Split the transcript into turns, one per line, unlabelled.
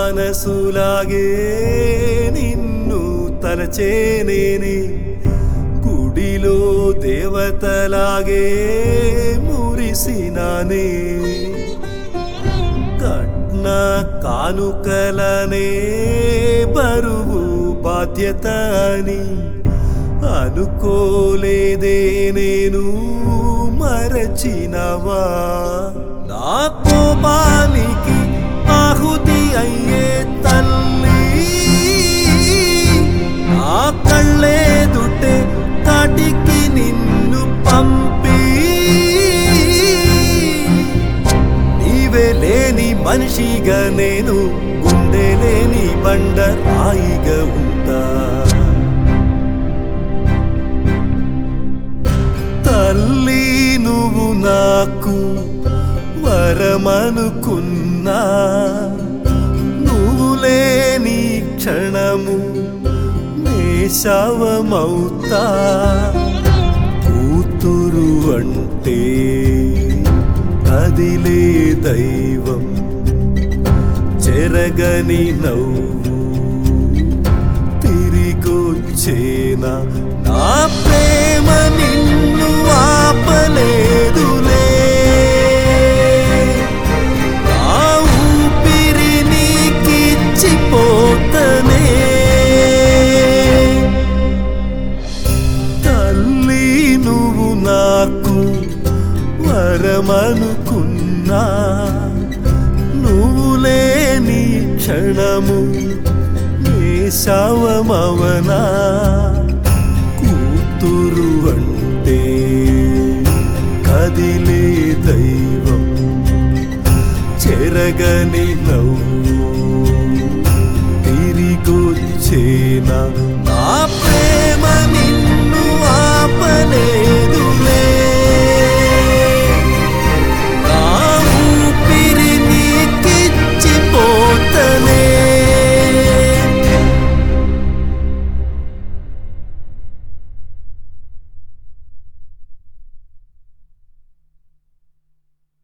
మనసులాగే నిన్ను తలచేనేనే గుడిలో దేవతలాగే మురిసినానే కట్న కానుకలనే బరువు బాధ్యత అని అనుకోలేదే నేను మరచినవా నా కోపానికి ఆహుతి అయ్యే తల్లి నా కళ్ళేదుటే కాటికి నిన్ను పంపి నీవే లేని మనిషిగా నేను గుండె లేని బండ రాయిగా ఉంటా తల్లి నువ్వు నాకు వరమనుకున్నా నువ్వు లేని క్షణము నే శవమవుతా కూతురు అంటే కదిలే దైవం చెరగని నవ్వు తిరిగొచ్చేనా నా ప్రేమ నిన్ను ఆపలేదులే నా ఊపిరి నీకిచ్చిపోతనే తల్లి నువ్వు నాకు వరమనుకున్నా నువ్వు లేని క్షణము నే శవమవనా కూతురు అంటే కదిలే దైవం చెరగని నవ్వు తిరిగొచ్చేనా నా ప్రేమ నిన్ను